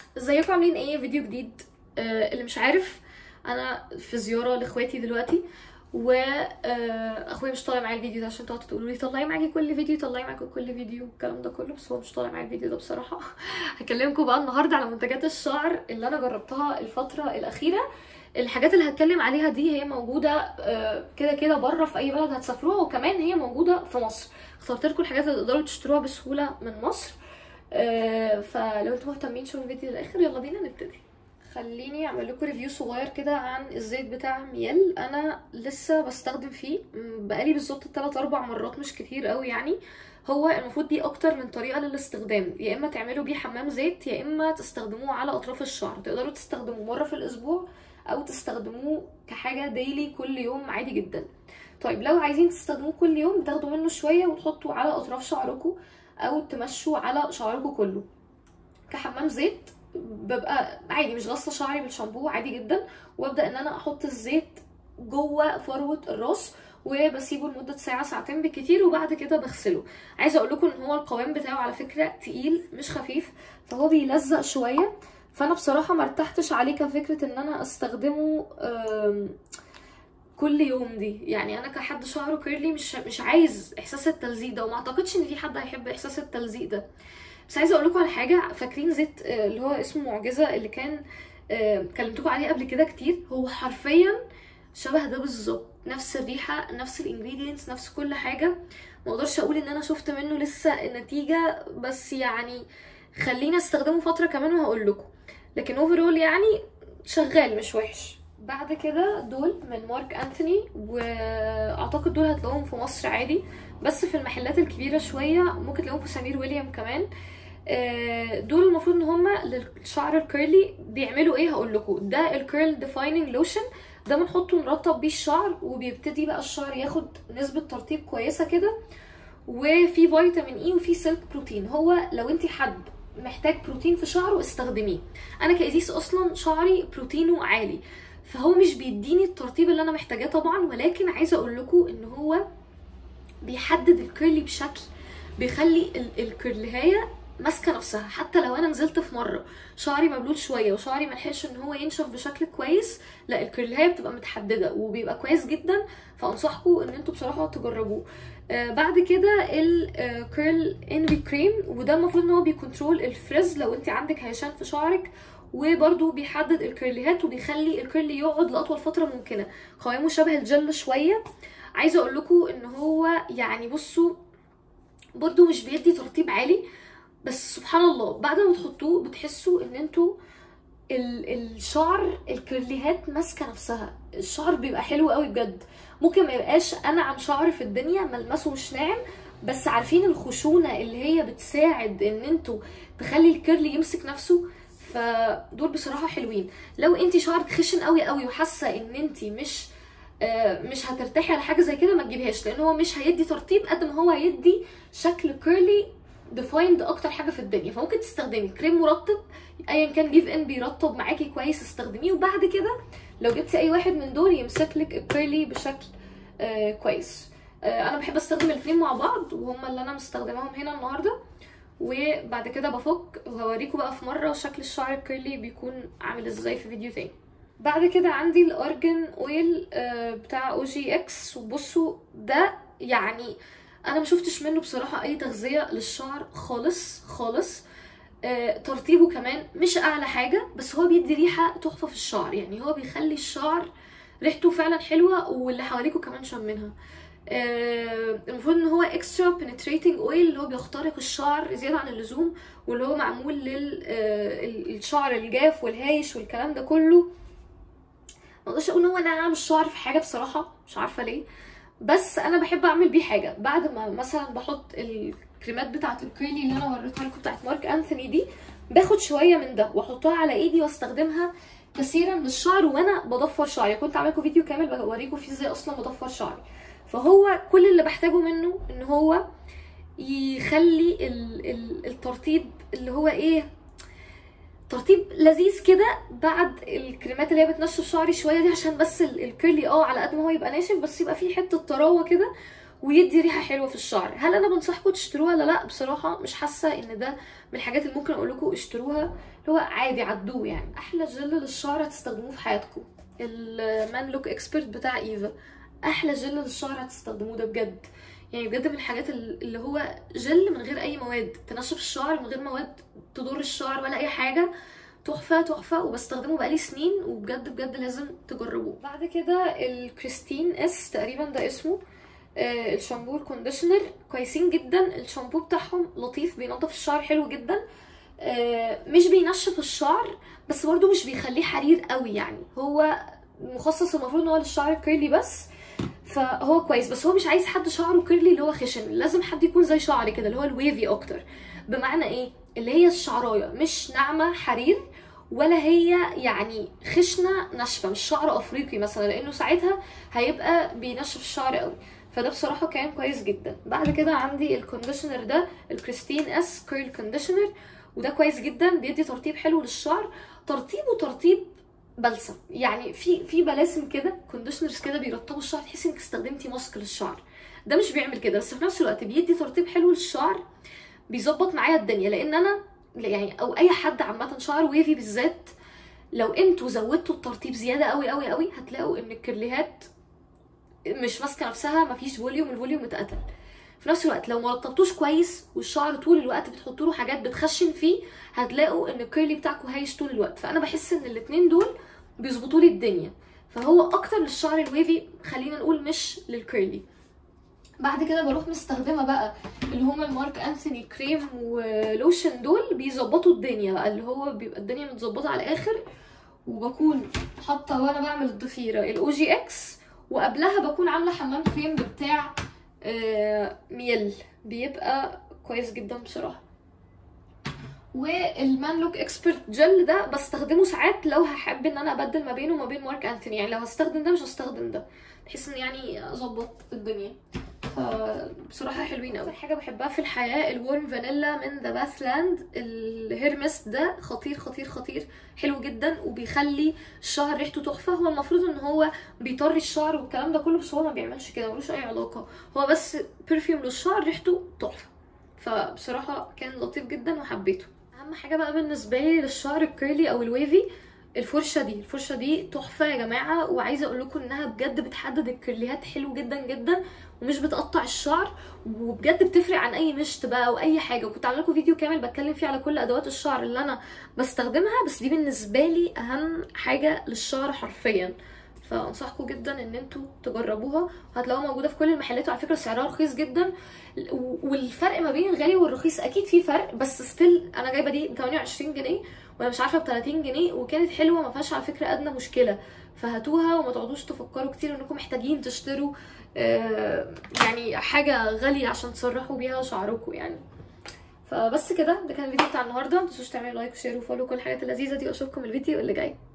ازيكم عاملين ايه فيديو جديد آه اللي مش عارف انا في زياره لاخواتي دلوقتي و آه، اخويا مش طالع معايا الفيديو ده عشان تقعدوا تقولوا لي طلعي معاكي كل فيديو طلعي معاكي كل فيديو الكلام ده كله بس هو مش طالع معايا الفيديو ده بصراحه هكلمكم بقى النهارده على منتجات الشعر اللي انا جربتها الفتره الاخيره الحاجات اللي هتكلم عليها دي هي موجوده آه، كده كده بره في اي بلد هتسافروها وكمان هي موجوده في مصر اخترت لكم الحاجات اللي تقدروا تشتروها بسهوله من مصر آه، فلو انتم مهتمين شوفوا الفيديو للاخر يلا بينا نبتدي خليني اعمل لكم ريفيو صغير كده عن الزيت بتاع ميل انا لسه بستخدم فيه م، بقالي بالظبط 3 4 مرات مش كتير قوي يعني هو المفروض دي اكتر من طريقه للاستخدام يا اما تعملوا بيه حمام زيت يا اما تستخدموه على اطراف الشعر تقدروا تستخدموه مره في الاسبوع او تستخدموه كحاجه ديلي كل يوم عادي جدا طيب لو عايزين تستخدموه كل يوم تاخدوا منه شويه وتحطوا على اطراف شعركم او تمشوا على شعركم كله كحمام زيت ببقى عادي مش غاسله شعري بالشامبو عادي جدا وابدا ان انا احط الزيت جوه فروه الراس وبسيبه لمده ساعه ساعتين بالكتير وبعد كده بغسله عايزه اقول لكم ان هو القوام بتاعه على فكره تقيل مش خفيف فهو بيلزق شويه فانا بصراحه ما ارتحتش عليه كفكره ان انا استخدمه آم، كل يوم دي يعني انا كحد شعره كيرلي مش مش عايز احساس التلزيق ده وما اعتقدش ان في حد هيحب احساس التلزيق ده بس عايزه اقول لكم على حاجه فاكرين زيت آه، اللي هو اسمه معجزه اللي كان آه، كلمتكم عليه قبل كده كتير هو حرفيا شبه ده بالظبط نفس الريحه نفس الانجريدينتس نفس كل حاجه ما اقدرش اقول ان انا شفت منه لسه النتيجه بس يعني خليني استخدمه فتره كمان وهقول لكم لكن اوفرول يعني شغال مش وحش بعد كده دول من مارك انثوني واعتقد دول هتلاقوهم في مصر عادي بس في المحلات الكبيره شويه ممكن تلاقوهم في سمير ويليام كمان آه، دول المفروض ان هما للشعر الكيرلي بيعملوا ايه هقول لكم ده الكيرل ديفايننج لوشن ده بنحطه نرطب بيه الشعر وبيبتدي بقى الشعر ياخد نسبه ترطيب كويسه كده وفي فيتامين اي وفي سيلك بروتين هو لو انت حد محتاج بروتين في شعره استخدميه انا كايزيس اصلا شعري بروتينه عالي فهو مش بيديني الترطيب اللي انا محتاجاه طبعا ولكن عايزه اقول لكم ان هو بيحدد الكيرلي بشكل بيخلي ال- الكيرلهايه ماسكه نفسها حتى لو انا نزلت في مره شعري مبلول شويه وشعري ملحقش ان هو ينشف بشكل كويس لا الكيرلهايه بتبقى متحدده وبيبقى كويس جدا فانصحكم ان انتوا بصراحه تجربوه آه بعد كده الكيرل انفي كريم وده المفروض ان هو بيكنترول الفريز لو انت عندك هيشان في شعرك وبرده بيحدد الكيرليهات وبيخلي الكيرلي يقعد لاطول فتره ممكنه قوامه شبه الجل شويه عايزه اقول لكم ان هو يعني بصوا برضو مش بيدي ترطيب عالي بس سبحان الله بعد ما تحطوه بتحسوا ان انتوا ال- الشعر الكيرليهات ماسكه نفسها الشعر بيبقى حلو قوي بجد ممكن ما يبقاش انعم شعر في الدنيا ملمسه مش ناعم بس عارفين الخشونه اللي هي بتساعد ان انتوا تخلي الكيرلي يمسك نفسه فدول بصراحه حلوين لو انت شعرك خشن قوي قوي وحاسه ان انت مش آه، مش هترتاحي على حاجه زي كده ما تجيبهاش لان هو مش هيدي ترطيب قد ما هو هيدي شكل كيرلي ديفايند اكتر حاجه في الدنيا فممكن تستخدمي كريم مرطب ايا كان ليف ان بيرطب معاكي كويس استخدميه وبعد كده لو جبتي اي واحد من دول يمسك لك الكيرلي بشكل آه كويس آه انا بحب استخدم الاثنين مع بعض وهم اللي انا مستخدماهم هنا النهارده وبعد كده بفك وهوريكم بقى في مره شكل الشعر الكيرلي بيكون عامل ازاي في فيديو تاني بعد كده عندي الارجن اويل آه، بتاع او جي اكس وبصوا ده يعني انا ما شفتش منه بصراحه اي تغذيه للشعر خالص خالص آه، ترطيبه كمان مش اعلى حاجه بس هو بيدي ريحه تحفه في الشعر يعني هو بيخلي الشعر ريحته فعلا حلوه واللي حواليكوا كمان شامينها آه، المفروض ان هو اكسترا بنتريتنج اويل اللي هو بيخترق الشعر زياده عن اللزوم واللي هو معمول للشعر الجاف والهايش والكلام ده كله ما اقدرش اقول ان هو نعم الشعر في حاجه بصراحه مش عارفه ليه بس انا بحب اعمل بيه حاجه بعد ما مثلا بحط الكريمات بتاعه الكريلي اللي انا وريتها لكم بتاعه مارك انثوني دي باخد شويه من ده واحطها على ايدي واستخدمها كثيرا للشعر وانا بضفر شعري كنت عامله لكم فيديو كامل بوريكم فيه ازاي اصلا بضفر شعري فهو كل اللي بحتاجه منه ان هو يخلي ال ال الترطيب اللي هو ايه ترطيب لذيذ كده بعد الكريمات اللي هي بتنشف شعري شويه دي عشان بس ال- الكيرلي اه على قد ما هو يبقى ناشف بس يبقى فيه حته طراوه كده ويدي ريحه حلوه في الشعر هل انا بنصحكم تشتروها ولا لا بصراحه مش حاسه ان ده من الحاجات اللي ممكن اقول لكم اشتروها اللي هو عادي عدوه يعني احلى جل للشعر هتستخدموه في حياتكم المان لوك اكسبرت بتاع ايفا احلى جل للشعر هتستخدموه ده بجد يعني بجد من الحاجات اللي هو جل من غير اي مواد تنشف الشعر من غير مواد تضر الشعر ولا اي حاجه تحفه تحفه وبستخدمه بقالي سنين وبجد بجد لازم تجربوه بعد كده الكريستين اس تقريبا ده اسمه آه الشامبو الكونديشنر كويسين جدا الشامبو بتاعهم لطيف بينظف الشعر حلو جدا آه مش بينشف الشعر بس برضه مش بيخليه حرير قوي يعني هو مخصص المفروض ان هو للشعر الكيرلي بس فهو كويس بس هو مش عايز حد شعره كيرلي اللي هو خشن لازم حد يكون زي شعري كده اللي هو الويفي اكتر بمعنى ايه اللي هي الشعرايه مش ناعمه حرير ولا هي يعني خشنه ناشفه مش شعر افريقي مثلا لانه ساعتها هيبقى بينشف الشعر قوي فده بصراحه كان كويس جدا بعد كده عندي الكونديشنر ده الكريستين اس كيرل كونديشنر وده كويس جدا بيدي ترطيب حلو للشعر ترطيبه ترطيب بلسم يعني في في بلاسم كده كونديشنرز كده بيرطبوا الشعر تحسي انك استخدمتي ماسك للشعر ده مش بيعمل كده بس في نفس الوقت بيدي ترطيب حلو للشعر بيظبط معايا الدنيا لان انا يعني او اي حد عامه شعر ويفي بالذات لو انتوا زودتوا الترطيب زياده قوي قوي قوي هتلاقوا ان الكيرليهات مش ماسكه نفسها مفيش فوليوم الفوليوم اتقتل في نفس الوقت لو ما رطبتوش كويس والشعر طول الوقت بتحطوا له حاجات بتخشن فيه هتلاقوا ان الكيرلي بتاعكم هايش طول الوقت فانا بحس ان الاتنين دول بيظبطوا لي الدنيا فهو اكتر للشعر الويفي خلينا نقول مش للكيرلي بعد كده بروح مستخدمه بقى اللي هما المارك انثوني كريم ولوشن دول بيظبطوا الدنيا بقى اللي هو بيبقى الدنيا متظبطه على الاخر وبكون حاطه وانا بعمل الضفيره الاو جي اكس وقبلها بكون عامله حمام كريم بتاع آه ميل بيبقى كويس جدا بصراحه والمان لوك اكسبرت جل ده بستخدمه ساعات لو هحب ان انا ابدل ما بينه وما بين مارك انثوني يعني لو هستخدم ده مش هستخدم ده بحيث ان يعني اظبط الدنيا فبصراحة حلوين قوي حاجة بحبها في الحياة الورم فانيلا من ذا باث لاند الهيرمس ده خطير خطير خطير حلو جدا وبيخلي الشعر ريحته تحفة هو المفروض ان هو بيطري الشعر والكلام ده كله بس هو ما بيعملش كده ملوش اي علاقة هو بس برفيوم للشعر ريحته تحفة فبصراحة كان لطيف جدا وحبيته اهم حاجة بقى بالنسبة لي للشعر الكيرلي او الويفي الفرشه دي الفرشه دي تحفه يا جماعه وعايزه اقول لكم انها بجد بتحدد الكيرليهات حلو جدا جدا ومش بتقطع الشعر وبجد بتفرق عن اي مشط بقى او اي حاجه وكنت عامله لكم فيديو كامل بتكلم فيه على كل ادوات الشعر اللي انا بستخدمها بس دي بالنسبه لي اهم حاجه للشعر حرفيا فانصحكم جدا ان انتوا تجربوها وهتلاقوها موجوده في كل المحلات وعلى فكره سعرها رخيص جدا والفرق ما بين الغالي والرخيص اكيد في فرق بس ستيل انا جايبه دي ب 28 جنيه وانا مش عارفه ب 30 جنيه وكانت حلوه ما فيهاش على فكره ادنى مشكله فهاتوها وما تقعدوش تفكروا كتير انكم محتاجين تشتروا آه يعني حاجه غاليه عشان تسرحوا بيها شعركم يعني فبس كده ده كان الفيديو بتاع النهارده ما تنسوش تعملوا لايك وشير وفولو كل الحاجات اللذيذه دي واشوفكم الفيديو اللي جاي